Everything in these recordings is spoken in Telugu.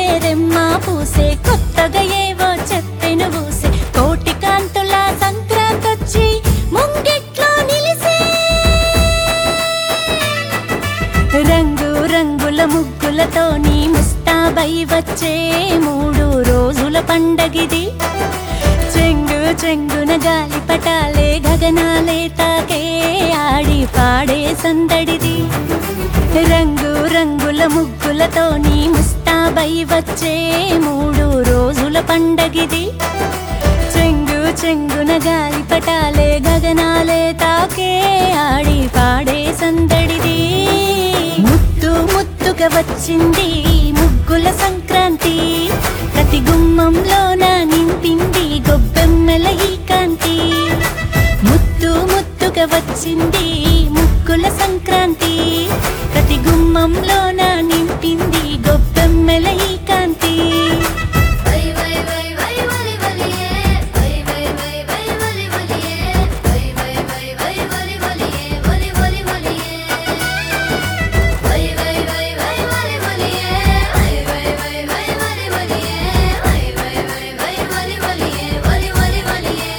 రెమ్మ పూసే కొత్తగా ఏవో చెప్పెను పూసే కోటి కాంతుల సంక్రాంతి వచ్చి ముంగిట్లో నిలిసే రంగు రంగుల ముగ్గులతోని ముస్తాబై వచ్చే మూడు రోజుల పండగిది చెంగు చెంగున గాలి పటాలే గగనాలే తాకే ఆడి పాడే సందడిది రంగు రంగుల ముగ్గులతోని ముస్తాబై వచ్చే మూడు రోజుల పండగిది చెంగు చెంగున గాలి పటాలే గగనాలే తాకే ఆడి పాడే సందడిది ముత్తు ముత్తుగా వచ్చింది ముగ్గుల సంక్రాంతి ప్రతి గుమ్మంలోన నింపింది గొబ్బెమ్మల ఈ కాంతి ముత్తు ముత్తుగా వచ్చింది ముగ్గుల సంక్రాంతి ప్రతి గుమ్మంలోన నింపింది గొబ్బెమ్మల ఈ కాంతి వై వై వై వై వలి వలియే వై వై వై వై వలి వలియే వై వై వై వై వలి వలియే వలి వలి వలియే వై వై వై వై వలి వలియే వై వై వై వై వలి వలియే వై వై వై వై వలి వలియే వలి వలి వలియే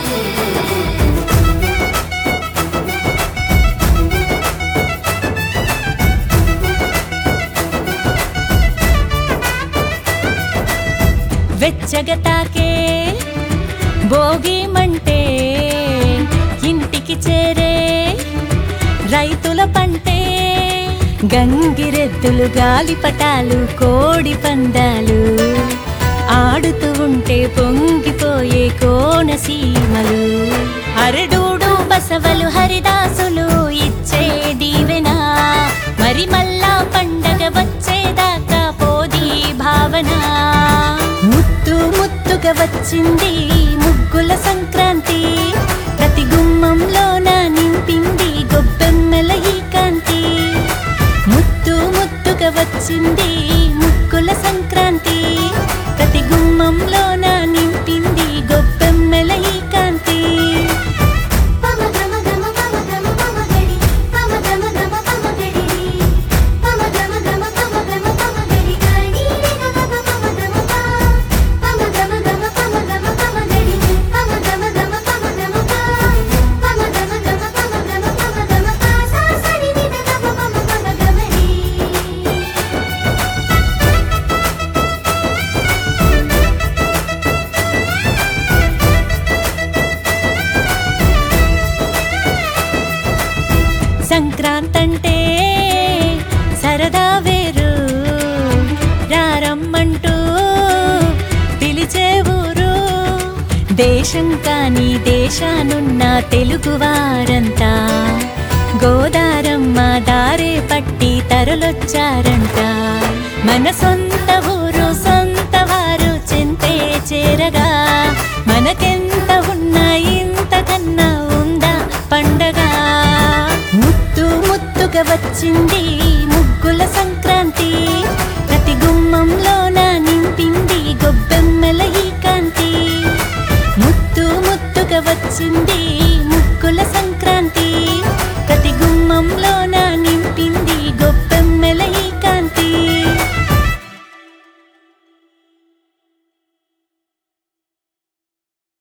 వెచ్చగా తాకే భోగి మంటే ఇంటికి చేరే రైతుల పంటే గంగిరెద్దులు గాలిపటాలు కోడి పందాలు ఆడుతూ ఉంటే పొంగిపోయే కోనసీమలు అరడూడు బసవలు హరిదాసులు ఇచ్చే దీవెనా మరి మళ్ళా పండగ వచ్చేదాకా పోది భావన ముత్తు ముత్తుగా వచ్చింది ముగ్గుల సంక్రాంతి ప్రతి గుమ్మంలోన నింపింది గొబ్బెమ్మల ఈ కాంతి ముత్తు ముత్తుగా వచ్చింది ముగ్గుల సంక్రాంతి ప్రతి గుమ్మంలోన నింపింది గొబ్బెమ్మల ఈ కాంతి పమ గమ గమ పమ గమ పమ గడి పమ గమ గమ పమ గడి పమ గమ గమ పమ గమ పమ గడి గడి గమ పమ గమ ప పమ గమ గమ పమ గమ పమ గడి పమ గమ గమ పమ గమ ప పమ గమ గమ పమ గమ పమ గమ ప సా సరి ని గమ పమ పమ గమ రి సంక్రాంతంటే సరదా వేరు రారమ్మంటూ పిలిచే ఊరు దేశం కాని దేశానున్న తెలుగు వారంతా గోదారమ్మ దారే పట్టి తరలొచ్చారంట మన సొంత ఊరు సొంత వారు చింతే చేరగా మనకెంత ఉన్నా ఇంతకన్నా ఉందా పండగ ముత్తు ముత్తుగా వచ్చింది